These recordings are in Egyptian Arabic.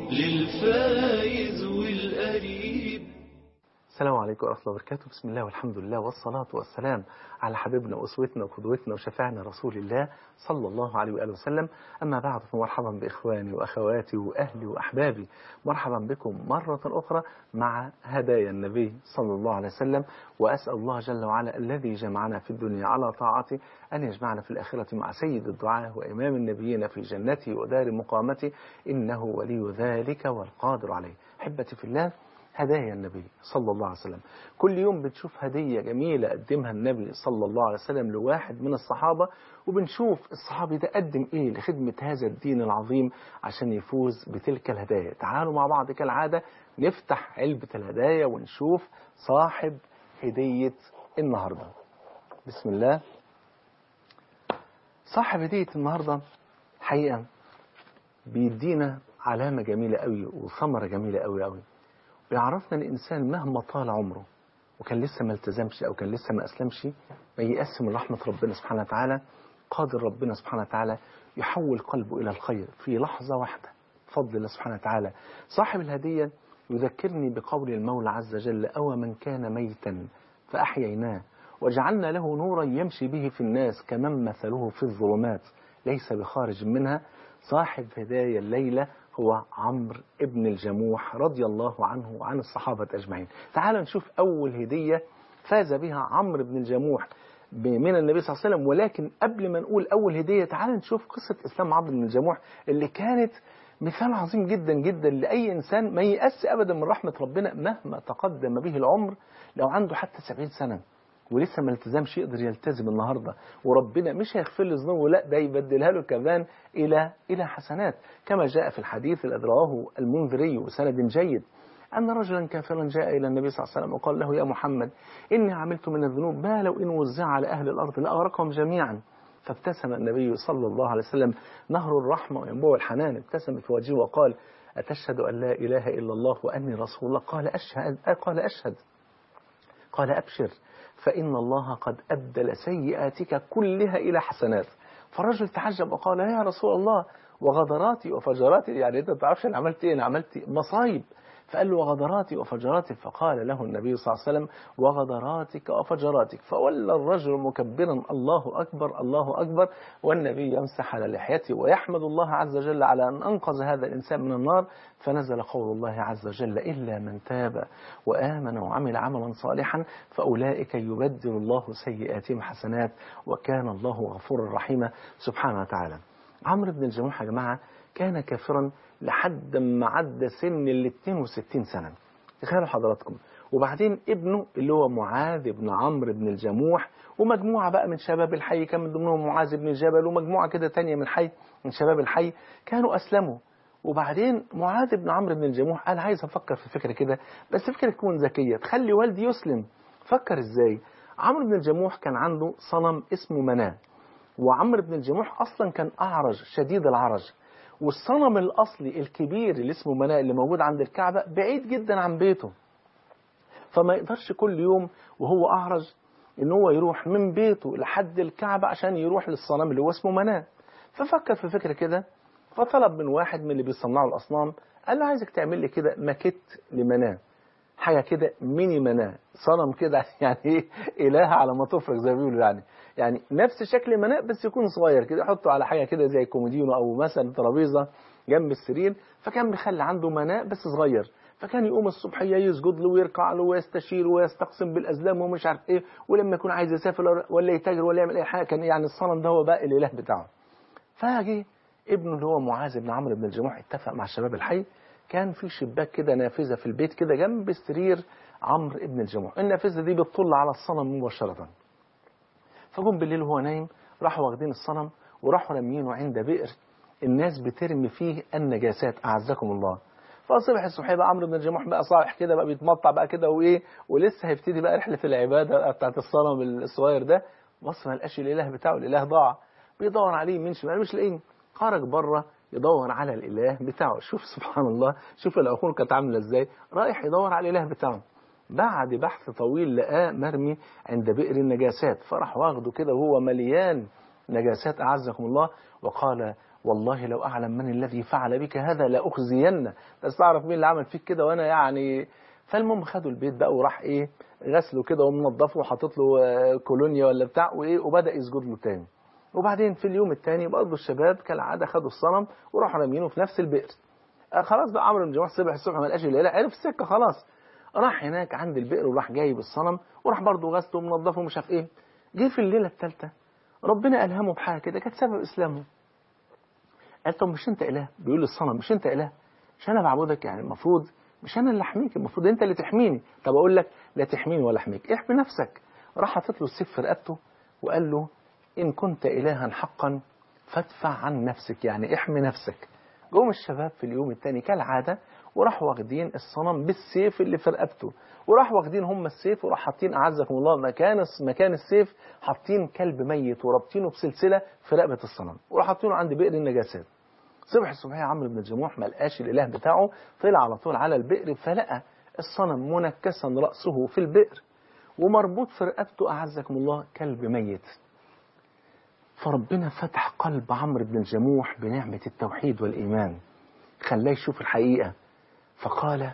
للفايز والقريب السلام عليكم ورحمة الله وبركاته بسم الله والحمد لله والصلاة والسلام على حبيبنا وأسوتنا وقدوتنا وشفاعنا رسول الله صلى الله عليه وآله وسلم أما بعد فمرحبا بإخواني وأخواتي وأهلي وأحبابي مرحبا بكم مرة أخرى مع هدايا النبي صلى الله عليه وسلم وأسأل الله جل وعلا الذي جمعنا في الدنيا على طاعته أن يجمعنا في الآخرة مع سيد الدعاء وإمام النبيين في جنته ودار مقامته إنه ولي ذلك والقادر عليه حبتي في الله هدايا النبي صلى الله عليه وسلم كل يوم بنشوف هدية جميلة قدمها النبي صلى الله عليه وسلم لواحد من الصحابة وبنشوف الصحابي ده قدم ايه لخدمة هذا الدين العظيم عشان يفوز بتلك الهدايا تعالوا مع بعض كالعادة نفتح علبة الهدايا ونشوف صاحب هدية النهاردة بسم الله صاحب هدية النهاردة حقيقة بيدينا علامة جميلة قوي وثمرة جميلة قوي قوي بيعرفنا الإنسان مهما طال عمره وكان لسه ما التزمش أو كان لسه ما أسلمش ما يقسم من رحمة ربنا سبحانه وتعالى قادر ربنا سبحانه وتعالى يحول قلبه إلى الخير في لحظة واحدة بفضل الله سبحانه وتعالى صاحب الهدية يذكرني بقول المولى عز وجل أو من كان ميتا فأحييناه وجعلنا له نورا يمشي به في الناس كمن مثله في الظلمات ليس بخارج منها صاحب هدايا الليلة هو عمرو ابن الجموح رضي الله عنه وعن الصحابة أجمعين تعال نشوف أول هدية فاز بها عمرو بن الجموح من النبي صلى الله عليه وسلم ولكن قبل ما نقول أول هدية تعال نشوف قصة إسلام عمرو بن الجموح اللي كانت مثال عظيم جدا جدا لأي إنسان ما يأس أبدا من رحمة ربنا مهما تقدم به العمر لو عنده حتى سبعين سنة ولسه ما التزمش يقدر يلتزم النهارده وربنا مش هيغفر له ذنوبه لا ده يبدلها له كمان الى الى حسنات كما جاء في الحديث الذي رواه المنذري وسند جيد أن رجلا كافرا جاء إلى النبي صلى الله عليه وسلم وقال له يا محمد إني عملت من الذنوب ما لو إن وزع على أهل الأرض لأغرقهم جميعا فابتسم النبي صلى الله عليه وسلم نهر الرحمة وينبوع الحنان ابتسم في وجهه وقال أتشهد أن لا إله إلا الله وأني رسول الله قال أشهد قال أشهد قال أبشر فإن الله قد أبدل سيئاتك كلها إلى حسنات فالرجل تعجب وقال يا رسول الله وغدراتي وفجراتي يعني أنت ما تعرفش أنا عملت إيه أنا عملت مصايب فقال له وغدراتي وفجراتي فقال له النبي صلى الله عليه وسلم وغدراتك وفجراتك فولى الرجل مكبرا الله أكبر الله أكبر والنبي يمسح على لحيته ويحمد الله عز وجل على أن أنقذ هذا الإنسان من النار فنزل قول الله عز وجل إلا من تاب وآمن وعمل عملا صالحا فأولئك يبدل الله سيئاتهم حسنات وكان الله غفورا رحيما سبحانه وتعالى عمرو بن الجموح يا جماعة كان كافرا لحد ما عدى سن ال 62 سنة تخيلوا حضراتكم وبعدين ابنه اللي هو معاذ بن عمرو بن الجموح ومجموعة بقى من شباب الحي كان من ضمنهم معاذ بن جبل ومجموعة كده تانية من الحي من شباب الحي كانوا أسلموا وبعدين معاذ بن عمرو بن الجموح قال عايز أفكر في فكرة كده بس فكرة تكون ذكية تخلي والدي يسلم فكر إزاي عمرو بن الجموح كان عنده صنم اسمه مناه وعمرو بن الجموح أصلا كان أعرج شديد العرج والصنم الأصلي الكبير اللي اسمه مناء اللي موجود عند الكعبة بعيد جدا عن بيته فما يقدرش كل يوم وهو أعرج إن هو يروح من بيته لحد الكعبة عشان يروح للصنم اللي هو اسمه مناء ففكر في فكرة كده فطلب من واحد من اللي بيصنعوا الأصنام قال له عايزك تعمل لي كده ماكيت لمناء حاجة كده ميني مناء صنم كده يعني ايه إله على ما تفرق زي ما بيقولوا يعني يعني نفس شكل مناء بس يكون صغير كده يحطه على حاجة كده زي كومودينو أو مثلا ترابيزة جنب السرير فكان بيخلي عنده مناء بس صغير فكان يقوم الصبح يسجد له ويركع له ويستشير ويستقسم بالأزلام ومش عارف إيه ولما يكون عايز يسافر ولا يتاجر ولا يعمل أي حاجة كان يعني الصنم ده هو بقى الإله بتاعه فجي ابنه اللي هو معاذ بن عمرو بن الجموح اتفق مع شباب الحي كان في شباك كده نافذة في البيت كده جنب سرير عمرو بن الجموح النافذة دي بتطل على الصنم مباشرة فجم بالليل وهو نايم راحوا واخدين الصنم وراحوا راميينه عند بئر الناس بترمي فيه النجاسات أعزكم الله فصبح الصبح بقى عمرو بن الجموح بقى صاحح كده بقى بيتمطع بقى كده وايه ولسه هيبتدي بقى رحله العباده بتاعت الصنم الصغير ده بص ما لقاش الاله بتاعه الاله ضاع بيدور عليه يمين شمال مش لاقيه خرج بره يدور على الاله بتاعه شوف سبحان الله شوف العقول كانت عامله ازاي رايح يدور على الاله بتاعه بعد بحث طويل لقاه مرمي عند بئر النجاسات فراح واخده كده وهو مليان نجاسات أعزكم الله وقال والله لو أعلم من الذي فعل بك هذا لأخزين بس أعرف مين اللي عمل فيك كده وأنا يعني فالمهم خدوا البيت بقى وراح إيه غسله كده ومنضفه وحاطط له آه، كولونيا ولا بتاع وإيه وبدأ يسجد له تاني وبعدين في اليوم الثاني برضه الشباب كالعادة خدوا الصنم وراحوا رامينه في نفس البئر آه، خلاص بقى عمرو بن جماح صبح الصبح ما لقاش الليله عرف السكه خلاص راح هناك عند البئر وراح جايب الصنم وراح برضه غسله ومنضفه ومش عارف ايه جه في الليله الثالثه ربنا الهمه بحاجه كده كانت سبب اسلامه قال طب مش انت اله بيقول للصنم مش انت اله مش انا بعبدك يعني المفروض مش انا اللي احميك المفروض انت اللي تحميني طب اقول لك لا تحميني ولا احميك احمي نفسك راح حاطط له السيف في رقبته وقال له ان كنت الها حقا فادفع عن نفسك يعني احمي نفسك جم الشباب في اليوم الثاني كالعاده وراحوا واخدين الصنم بالسيف اللي في رقبته وراحوا واخدين هم السيف وراح حاطين اعزكم الله مكان مكان السيف حاطين كلب ميت ورابطينه بسلسله في رقبه الصنم وراح حاطينه عند بئر النجاسات صبح الصبحيه عمرو بن الجموح ما لقاش الاله بتاعه طلع على طول على البئر فلقى الصنم منكسا راسه في البئر ومربوط في رقبته اعزكم الله كلب ميت فربنا فتح قلب عمرو بن الجموح بنعمه التوحيد والايمان خلاه يشوف الحقيقه فقال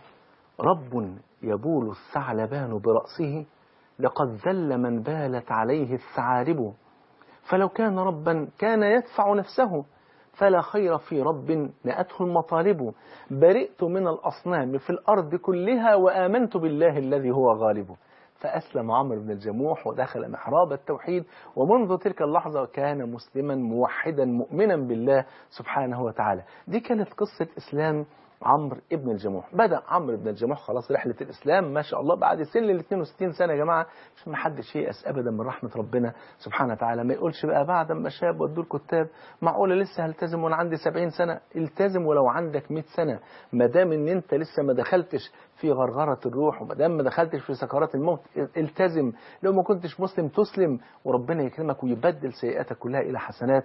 رب يبول الثعلبان برأسه لقد ذل من بالت عليه الثعالب فلو كان ربا كان يدفع نفسه فلا خير في رب نأته المطالب برئت من الأصنام في الأرض كلها وآمنت بالله الذي هو غالب فأسلم عمرو بن الجموح ودخل محراب التوحيد ومنذ تلك اللحظة كان مسلما موحدا مؤمنا بالله سبحانه وتعالى دي كانت قصة إسلام عمرو ابن الجموح بدأ عمرو بن الجموح خلاص رحلة الإسلام ما شاء الله بعد سن ال 62 سنة يا جماعة عشان ما حدش ييأس أبدا من رحمة ربنا سبحانه وتعالى ما يقولش بقى بعد ما شاب ودوا الكتاب معقولة لسه هلتزم وأنا عندي 70 سنة التزم ولو عندك 100 سنة ما دام إن أنت لسه ما دخلتش في غرغرة الروح وما دام ما دخلتش في سكرات الموت التزم لو ما كنتش مسلم تسلم وربنا يكرمك ويبدل سيئاتك كلها إلى حسنات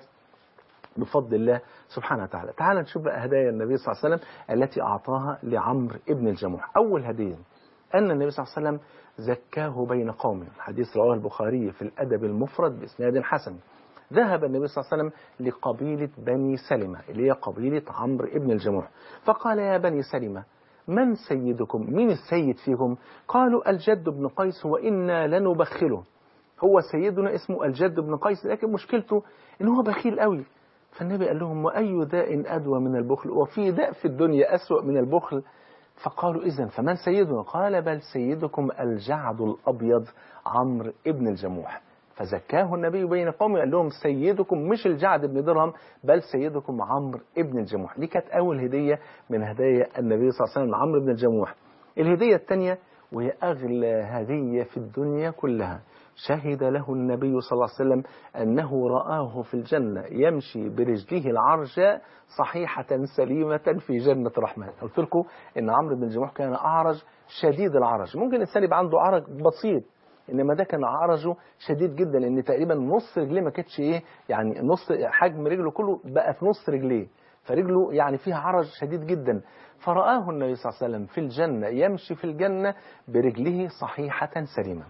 بفضل الله سبحانه وتعالى تعال نشوف بقى هدايا النبي صلى الله عليه وسلم التي أعطاها لعمرو ابن الجموح أول هدية أن النبي صلى الله عليه وسلم زكاه بين قومه الحديث رواه البخاري في الأدب المفرد بإسناد حسن ذهب النبي صلى الله عليه وسلم لقبيلة بني سلمة اللي هي قبيلة عمرو ابن الجموح فقال يا بني سلمة من سيدكم مين السيد فيكم قالوا الجد بن قيس وإنا لنبخله هو سيدنا اسمه الجد بن قيس لكن مشكلته ان هو بخيل قوي فالنبي قال لهم وأي داء أدوى من البخل وفي داء في الدنيا أسوأ من البخل فقالوا إذن فمن سيدنا قال بل سيدكم الجعد الأبيض عمرو ابن الجموح فزكاه النبي بين قومه قال لهم سيدكم مش الجعد بن درهم بل سيدكم عمرو ابن الجموح دي كانت أول هدية من هدايا النبي صلى الله عليه وسلم عمرو بن الجموح الهدية الثانية وهي أغلى هدية في الدنيا كلها شهد له النبي صلى الله عليه وسلم أنه رآه في الجنة يمشي برجله العرجاء صحيحة سليمة في جنة الرحمن قلت لكم أن عمرو بن الجموح كان أعرج شديد العرج ممكن الإنسان يبقى عنده عرج بسيط انما ده كان عرجه شديد جدا لان تقريبا نص رجليه ما كانتش ايه يعني نص حجم رجله كله بقى في نص رجليه فرجله يعني فيها عرج شديد جدا فرآه النبي صلى الله عليه وسلم في الجنة يمشي في الجنة برجله صحيحة سليمة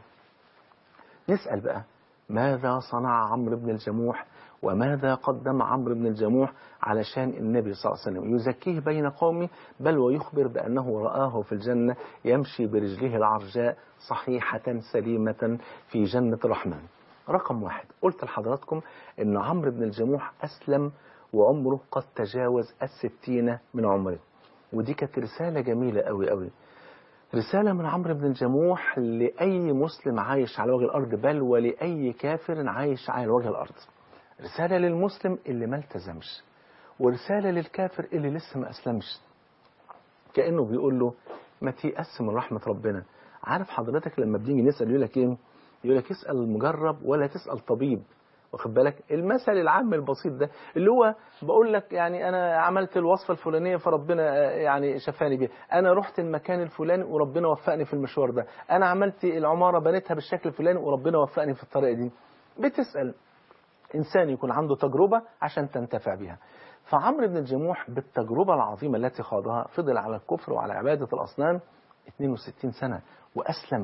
نسأل بقى ماذا صنع عمرو بن الجموح وماذا قدم عمرو بن الجموح علشان النبي صلى الله عليه وسلم يزكيه بين قومه بل ويخبر بأنه رآه في الجنة يمشي برجله العرجاء صحيحة سليمة في جنة الرحمن رقم واحد قلت لحضراتكم أن عمرو بن الجموح أسلم وعمره قد تجاوز الستين من عمره ودي كانت رسالة جميلة قوي قوي رسالة من عمرو بن الجموح لأي مسلم عايش على وجه الأرض بل ولأي كافر عايش على وجه الأرض رسالة للمسلم اللي ما التزمش ورسالة للكافر اللي لسه ما أسلمش كأنه بيقول له ما تيأس من رحمة ربنا عارف حضرتك لما بنيجي نسأل يقول لك إيه يقول لك اسأل المجرب ولا تسأل طبيب واخد بالك المثل العام البسيط ده اللي هو بقول لك يعني انا عملت الوصفه الفلانيه فربنا يعني شفاني بيها انا رحت المكان الفلاني وربنا وفقني في المشوار ده انا عملت العماره بنيتها بالشكل الفلاني وربنا وفقني في الطريقه دي بتسال انسان يكون عنده تجربه عشان تنتفع بها فعمرو بن الجموح بالتجربه العظيمه التي خاضها فضل على الكفر وعلى عباده الاصنام 62 سنه واسلم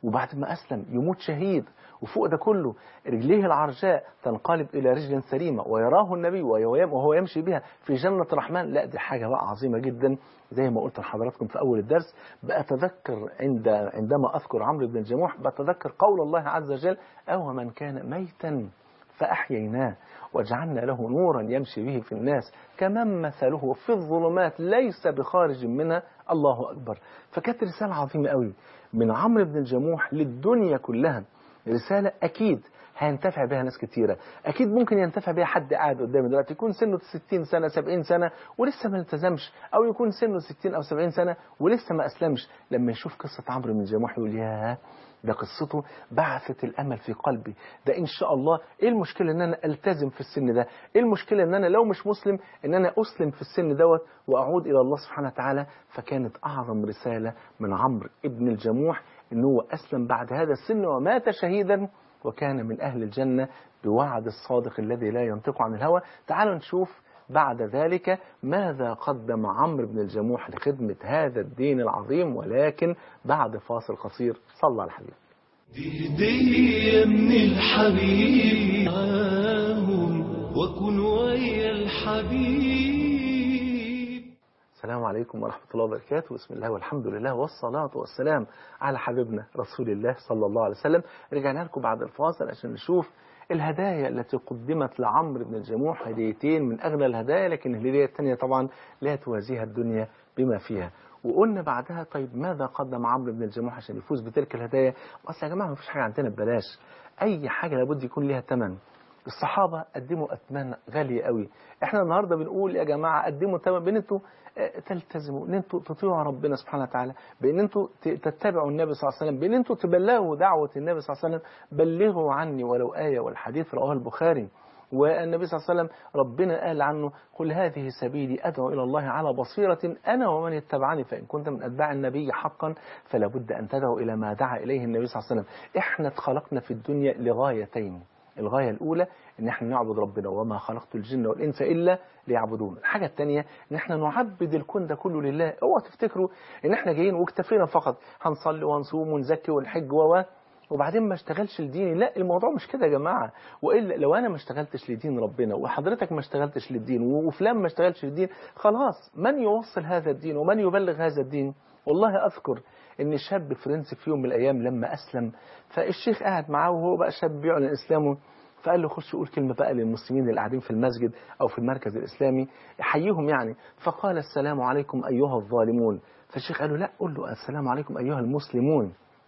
وبعد ما أسلم يموت شهيد وفوق ده كله رجليه العرجاء تنقلب إلى رجل سليمة ويراه النبي وهو يمشي بها في جنة الرحمن لا دي حاجة بقى عظيمة جدا زي ما قلت لحضراتكم في أول الدرس بأتذكر عند عندما أذكر عمرو بن الجموح بتذكر قول الله عز وجل أو من كان ميتا فأحييناه وجعلنا له نورا يمشي به في الناس كمن مثله في الظلمات ليس بخارج منها الله أكبر فكانت رسالة عظيمة قوي من عمرو بن الجموح للدنيا كلها رسالة أكيد هينتفع بها ناس كتيرة أكيد ممكن ينتفع بها حد قاعد قدامي دلوقتي يكون سنه 60 سنة 70 سنة ولسه ما التزمش أو يكون سنه 60 أو 70 سنة ولسه ما أسلمش لما يشوف قصة عمرو بن الجموح يقول ياه ده قصته بعثت الأمل في قلبي ده إن شاء الله إيه المشكلة إن أنا ألتزم في السن ده إيه المشكلة إن أنا لو مش مسلم إن أنا أسلم في السن دوت وأعود إلى الله سبحانه وتعالى فكانت أعظم رسالة من عمرو ابن الجموح إن هو أسلم بعد هذا السن ومات شهيدا وكان من أهل الجنة بوعد الصادق الذي لا ينطق عن الهوى تعالوا نشوف بعد ذلك ماذا قدم عمرو بن الجموح لخدمة هذا الدين العظيم ولكن بعد فاصل قصير صلى على الحبيب دي هدية من الحبيب معاهم وكن ويا الحبيب السلام عليكم ورحمة الله وبركاته بسم الله والحمد لله والصلاة والسلام على حبيبنا رسول الله صلى الله عليه وسلم رجعنا لكم بعد الفاصل عشان نشوف الهدايا التي قدمت لعمرو بن الجموح هديتين من أغلى الهدايا لكن الهدية الثانية طبعا لا توازيها الدنيا بما فيها وقلنا بعدها طيب ماذا قدم عمرو بن الجموح عشان يفوز بتلك الهدايا اصل يا جماعه ما فيش حاجه عندنا ببلاش اي حاجه لابد يكون ليها ثمن الصحابه قدموا اثمان غاليه قوي احنا النهارده بنقول يا جماعه قدموا ثمن بان انتوا تلتزموا ان انتوا تطيعوا ربنا سبحانه وتعالى بان انتوا تتبعوا النبي صلى الله عليه وسلم بان انتوا تبلغوا دعوه النبي صلى الله عليه وسلم بلغوا عني ولو ايه والحديث رواه البخاري والنبي صلى الله عليه وسلم ربنا قال عنه قل هذه سبيلي أدعو إلى الله على بصيرة أنا ومن اتبعني فإن كنت من أتباع النبي حقا فلا بد أن تدعو إلى ما دعا إليه النبي صلى الله عليه وسلم إحنا اتخلقنا في الدنيا لغايتين الغاية الأولى إن إحنا نعبد ربنا وما خلقت الجن والإنس إلا ليعبدون الحاجة الثانية إن إحنا نعبد الكون ده كله لله اوعوا تفتكروا إن إحنا جايين واكتفينا فقط هنصلي ونصوم ونزكي ونحج و وبعدين ما اشتغلش لديني لا الموضوع مش كده يا جماعة وإلا لو أنا ما اشتغلتش لدين ربنا وحضرتك ما اشتغلتش للدين وفلان ما اشتغلش للدين خلاص من يوصل هذا الدين ومن يبلغ هذا الدين والله أذكر ان شاب فرنسي في يوم من الأيام لما أسلم فالشيخ قاعد معاه وهو بقى شاب بيعلن إسلامه فقال له خش قول كلمة بقى للمسلمين اللي قاعدين في المسجد أو في المركز الإسلامي حييهم يعني فقال السلام عليكم أيها الظالمون فالشيخ قال له لا قول له السلام عليكم أيها المسلمون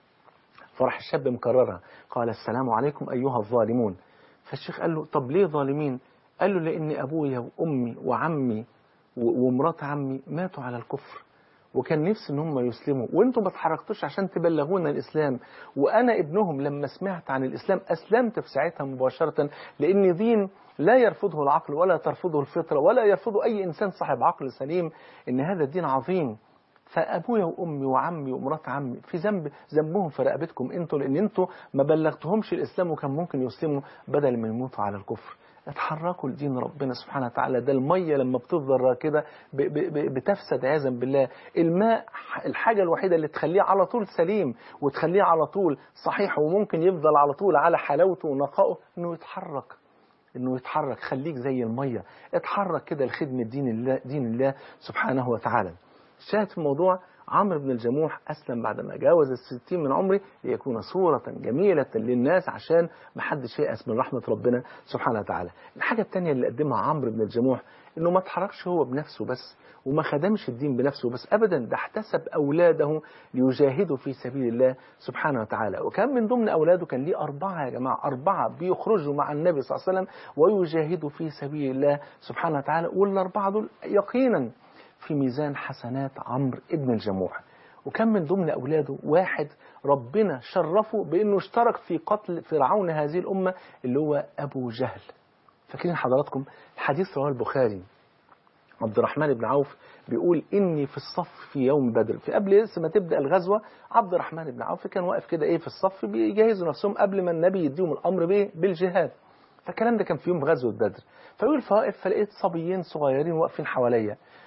فراح الشاب مكررها قال السلام عليكم أيها الظالمون فالشيخ قال له طب ليه ظالمين قال له لأن أبويا وأمي وعمي ومرات عمي ماتوا على الكفر وكان نفسي ان هم يسلموا وانتم ما اتحركتوش عشان تبلغونا الاسلام وانا ابنهم لما سمعت عن الاسلام اسلمت في ساعتها مباشره لان دين لا يرفضه العقل ولا ترفضه الفطره ولا يرفضه اي انسان صاحب عقل سليم ان هذا الدين عظيم فابويا وامي وعمي ومرات عمي في ذنب ذنبهم في رقبتكم انتوا لان انتوا ما بلغتهمش الاسلام وكان ممكن يسلموا بدل ما يموتوا على الكفر اتحركوا لدين ربنا سبحانه وتعالى ده المية لما بتفضل راكدة بتفسد عياذا بالله الماء الحاجة الوحيدة اللي تخليه على طول سليم وتخليه على طول صحيح وممكن يفضل على طول على حلاوته ونقائه انه يتحرك انه يتحرك خليك زي المية اتحرك كده لخدمة دين الله, دين الله سبحانه وتعالى شاهد في الموضوع عمرو بن الجموح أسلم بعدما جاوز الستين من عمره ليكون صورة جميلة للناس عشان ما حدش ييأس من رحمة ربنا سبحانه وتعالى الحاجة الثانية اللي قدمها عمرو بن الجموح إنه ما اتحركش هو بنفسه بس وما خدمش الدين بنفسه بس أبدا ده احتسب أولاده ليجاهدوا في سبيل الله سبحانه وتعالى وكان من ضمن أولاده كان ليه أربعة يا جماعة أربعة بيخرجوا مع النبي صلى الله عليه وسلم ويجاهدوا في سبيل الله سبحانه وتعالى والأربعة دول يقينا في ميزان حسنات عمرو ابن الجموح وكان من ضمن أولاده واحد ربنا شرفه بأنه اشترك في قتل فرعون هذه الأمة اللي هو أبو جهل فاكرين حضراتكم الحديث رواه البخاري عبد الرحمن بن عوف بيقول إني في الصف في يوم بدر في قبل لسه ما تبدأ الغزوة عبد الرحمن بن عوف كان واقف كده إيه في الصف بيجهزوا نفسهم قبل ما النبي يديهم الأمر بيه بالجهاد فالكلام ده كان في يوم غزوة بدر فيقول فواقف فلقيت صبيين صغيرين واقفين حواليا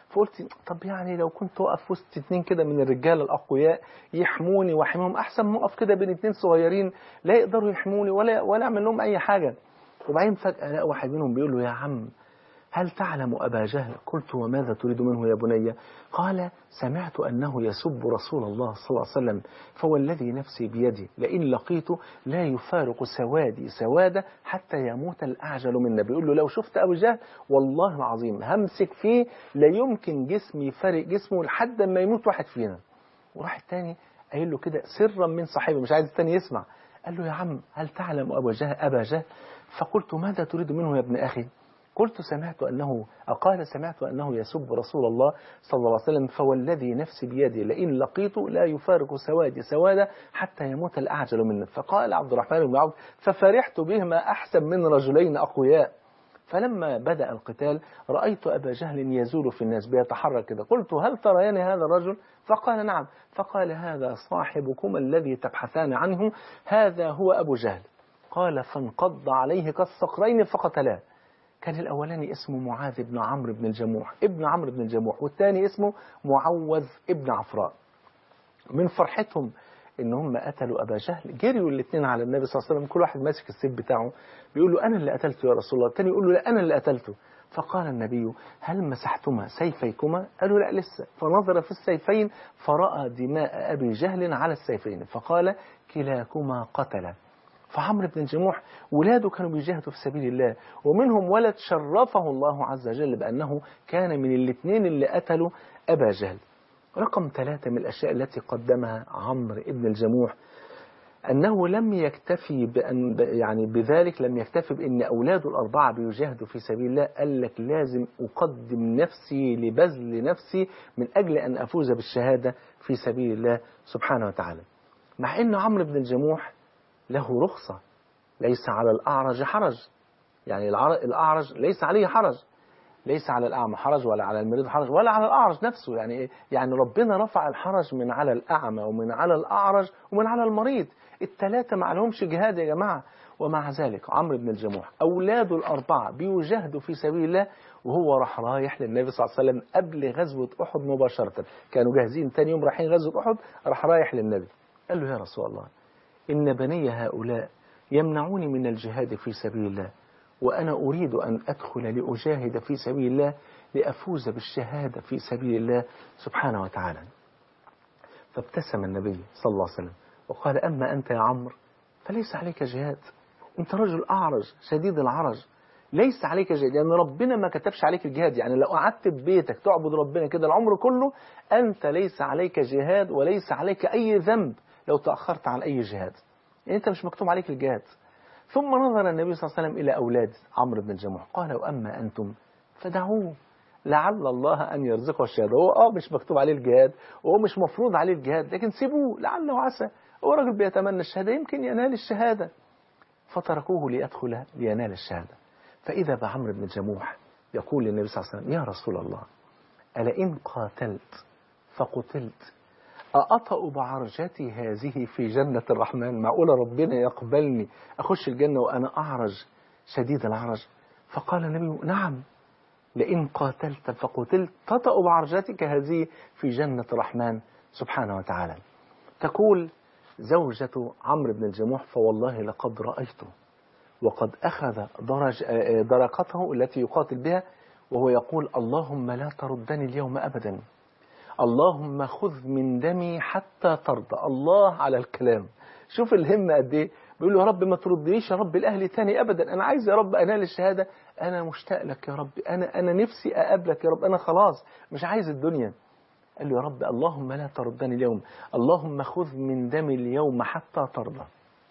فقلت طب يعني لو كنت واقف وسط اتنين كده من الرجال الأقوياء يحموني واحميهم أحسن ما أقف كده بين اتنين صغيرين لا يقدروا يحموني ولا ولا أعمل لهم أي حاجة وبعدين فجأة لقى واحد منهم بيقول له يا عم هل تعلم أبا جهل قلت وماذا تريد منه يا بني قال سمعت أنه يسب رسول الله صلى الله عليه وسلم فوالذي نفسي بيدي لئن لقيته لا يفارق سوادي سوادة حتى يموت الأعجل منا بيقول له لو شفت أبو جهل والله العظيم همسك فيه لا يمكن جسمي يفارق جسمه لحد ما يموت واحد فينا وراح التاني قايل له كده سرا من صاحبه مش عايز التاني يسمع قال له يا عم هل تعلم أبا جهل أبا جهل فقلت ماذا تريد منه يا ابن أخي قلت سمعت أنه قال سمعت أنه يسب رسول الله صلى الله عليه وسلم فوالذي نفسي بيدي لئن لقيته لا يفارق سوادي سوادا حتى يموت الأعجل منه فقال عبد الرحمن بن عوف ففرحت بهما أحسن من رجلين أقوياء فلما بدأ القتال رأيت أبا جهل يزول في الناس بيتحرك كده قلت هل تريان هذا الرجل فقال نعم فقال هذا صاحبكما الذي تبحثان عنه هذا هو أبو جهل قال فانقض عليه كالصقرين فقتلاه كان الأولاني اسمه معاذ بن عمرو بن الجموح ابن عمرو بن الجموح والثاني اسمه معوذ ابن عفراء من فرحتهم ان هم قتلوا ابا جهل جريوا الاثنين على النبي صلى الله عليه وسلم كل واحد ماسك السيف بتاعه بيقول له انا اللي قتلته يا رسول الله الثاني يقول له لا انا اللي قتلته فقال النبي هل مسحتما سيفيكما قالوا لا لسه فنظر في السيفين فراى دماء ابي جهل على السيفين فقال كلاكما قتل فعمرو بن الجموح ولاده كانوا بيجاهدوا في سبيل الله ومنهم ولد شرفه الله عز وجل بأنه كان من الاثنين اللي قتلوا أبا جهل رقم ثلاثة من الأشياء التي قدمها عمرو بن الجموح أنه لم يكتفي بأن يعني بذلك لم يكتفي بأن أولاده الأربعة بيجاهدوا في سبيل الله قال لك لازم أقدم نفسي لبذل نفسي من أجل أن أفوز بالشهادة في سبيل الله سبحانه وتعالى مع أن عمرو بن الجموح له رخصة ليس على الأعرج حرج يعني الأعرج ليس عليه حرج ليس على الأعمى حرج ولا على المريض حرج ولا على الأعرج نفسه يعني إيه؟ يعني ربنا رفع الحرج من على الأعمى ومن على الأعرج ومن على المريض الثلاثة ما لهمش جهاد يا جماعة ومع ذلك عمرو بن الجموح أولاده الأربعة بيجاهدوا في سبيل الله وهو راح رايح للنبي صلى الله عليه وسلم قبل غزوة أحد مباشرة كانوا جاهزين تاني يوم رايحين غزوة أحد راح رايح للنبي قال له يا رسول الله إن بني هؤلاء يمنعوني من الجهاد في سبيل الله وأنا أريد أن أدخل لأجاهد في سبيل الله لأفوز بالشهادة في سبيل الله سبحانه وتعالى فابتسم النبي صلى الله عليه وسلم وقال أما أنت يا عمرو فليس عليك جهاد أنت رجل أعرج شديد العرج ليس عليك جهاد لأن يعني ربنا ما كتبش عليك الجهاد يعني لو قعدت في بيتك تعبد ربنا كده العمر كله أنت ليس عليك جهاد وليس عليك أي ذنب لو تأخرت عن أي جهاد يعني أنت مش مكتوب عليك الجهاد ثم نظر النبي صلى الله عليه وسلم إلى أولاد عمرو بن الجموح قال وأما أنتم فدعوه لعل الله أن يرزقه الشهادة هو آه مش مكتوب عليه الجهاد وهو مش مفروض عليه الجهاد لكن سيبوه لعله عسى هو راجل بيتمنى الشهادة يمكن ينال الشهادة فتركوه ليدخل لينال الشهادة فإذا بعمرو بن الجموح يقول للنبي صلى الله عليه وسلم يا رسول الله ألا إن قاتلت فقتلت أأطأ بعرجتي هذه في جنة الرحمن معقولة ربنا يقبلني أخش الجنة وأنا أعرج شديد العرج فقال النبي نعم لئن قاتلت فقتلت تطأ بعرجتك هذه في جنة الرحمن سبحانه وتعالى تقول زوجة عمرو بن الجموح فوالله لقد رأيته وقد أخذ درج درقته التي يقاتل بها وهو يقول اللهم لا تردني اليوم أبدا اللهم خذ من دمي حتى ترضى الله على الكلام شوف الهمة قد ايه بيقول له يا رب ما تردنيش يا رب الاهلي تاني ابدا انا عايز يا رب انال الشهاده انا مشتاق لك يا رب انا انا نفسي اقابلك يا رب انا خلاص مش عايز الدنيا قال له يا رب اللهم لا تردني اليوم اللهم خذ من دمي اليوم حتى ترضى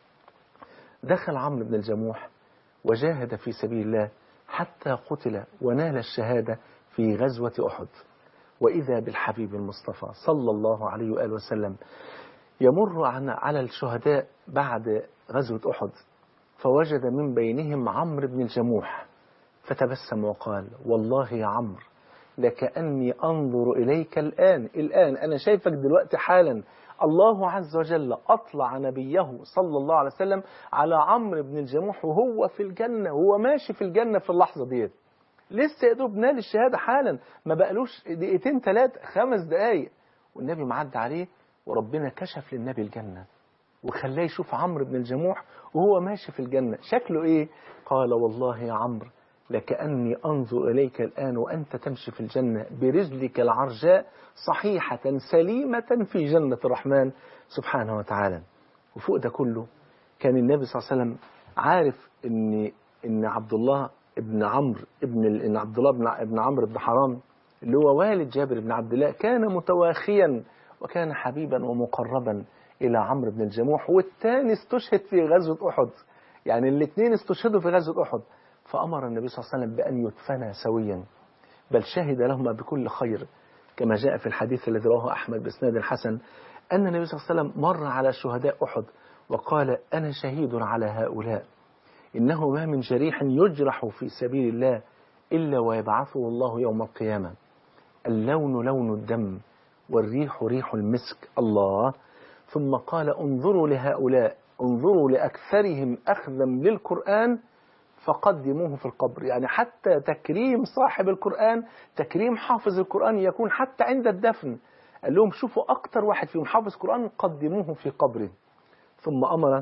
دخل عمرو بن الجموح وجاهد في سبيل الله حتى قتل ونال الشهاده في غزوه احد وإذا بالحبيب المصطفى صلى الله عليه وآله وسلم يمر على الشهداء بعد غزوة أحد فوجد من بينهم عمرو بن الجموح فتبسم وقال والله يا عمرو لكأني أنظر إليك الآن الآن أنا شايفك دلوقتي حالا الله عز وجل أطلع نبيه صلى الله عليه وسلم على عمرو بن الجموح وهو في الجنة وهو ماشي في الجنة في اللحظة ديت لسه يا دوب نال الشهادة حالا ما بقالوش دقيقتين ثلاثة خمس دقايق والنبي معدى عليه وربنا كشف للنبي الجنة وخلاه يشوف عمرو بن الجموح وهو ماشي في الجنة شكله ايه قال والله يا عمرو لكأني أنظر إليك الآن وأنت تمشي في الجنة برجلك العرجاء صحيحة سليمة في جنة الرحمن سبحانه وتعالى وفوق ده كله كان النبي صلى الله عليه وسلم عارف ان ان عبد الله ابن عمرو ابن ال- ان عبد الله بن ع- ابن عمرو بن حرام اللي هو والد جابر بن عبد الله كان متواخيا وكان حبيبا ومقربا الى عمرو بن الجموح والثاني استشهد في غزوه احد يعني الاثنين استشهدوا في غزوه احد فامر النبي صلى الله عليه وسلم بان يدفنا سويا بل شهد لهما بكل خير كما جاء في الحديث الذي رواه أحمد بإسناد حسن أن النبي صلى الله عليه وسلم مر على شهداء أحد وقال أنا شهيد على هؤلاء إنه ما من جريح يجرح في سبيل الله إلا ويبعثه الله يوم القيامة اللون لون الدم والريح ريح المسك الله ثم قال انظروا لهؤلاء انظروا لأكثرهم أخذا للقرآن فقدموه في القبر يعني حتى تكريم صاحب القرآن تكريم حافظ القرآن يكون حتى عند الدفن قال لهم شوفوا أكتر واحد فيهم حافظ قرآن قدموه في قبره ثم أمر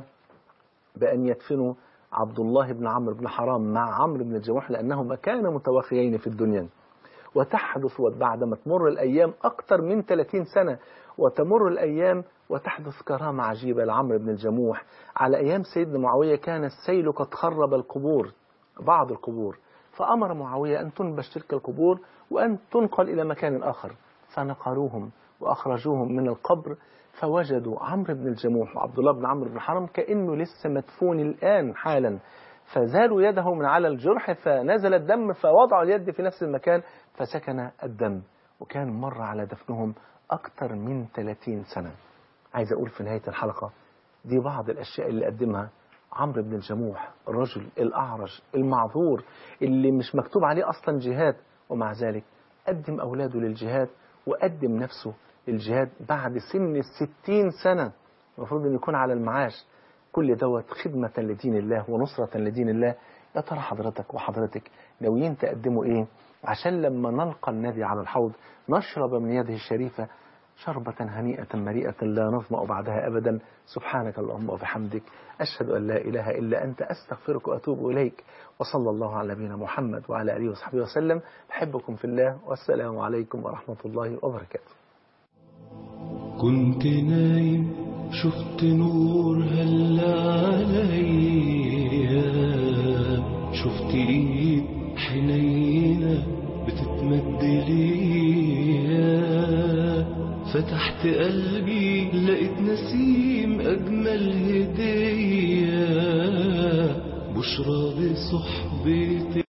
بأن يدفنوا عبد الله بن عمرو بن حرام مع عمرو بن الجموح لأنهما كانا متوافيين في الدنيا وتحدث بعدما تمر الأيام أكثر من 30 سنة وتمر الأيام وتحدث كرامة عجيبة لعمرو بن الجموح على أيام سيدنا معاوية كان السيل قد خرب القبور بعض القبور فأمر معاوية أن تنبش تلك القبور وأن تنقل إلى مكان آخر فنقلوهم وأخرجوهم من القبر فوجدوا عمرو بن الجموح وعبد الله بن عمرو بن حرام كأنه لسه مدفون الآن حالا فزالوا يده من على الجرح فنزل الدم فوضعوا اليد في نفس المكان فسكن الدم وكان مر على دفنهم أكثر من 30 سنة عايز أقول في نهاية الحلقة دي بعض الأشياء اللي قدمها عمرو بن الجموح الرجل الأعرج المعذور اللي مش مكتوب عليه أصلا جهاد ومع ذلك قدم أولاده للجهاد وقدم نفسه للجهاد بعد سن الستين سنة المفروض أن يكون على المعاش كل دوت خدمة لدين الله ونصرة لدين الله يا ترى حضرتك وحضرتك ناويين تقدموا ايه عشان لما نلقى النبي على الحوض نشرب من يده الشريفة شربة هنيئة مريئة لا نظمأ بعدها أبدا سبحانك اللهم وبحمدك أشهد أن لا إله إلا أنت أستغفرك وأتوب إليك وصلى الله على نبينا محمد وعلى آله وصحبه وسلم بحبكم في الله والسلام عليكم ورحمة الله وبركاته كنت نايم شفت نور هلا عليا شفت ايد حنينة بتتمد ليا فتحت قلبي لقيت نسيم أجمل هدية بشرى بصحبتي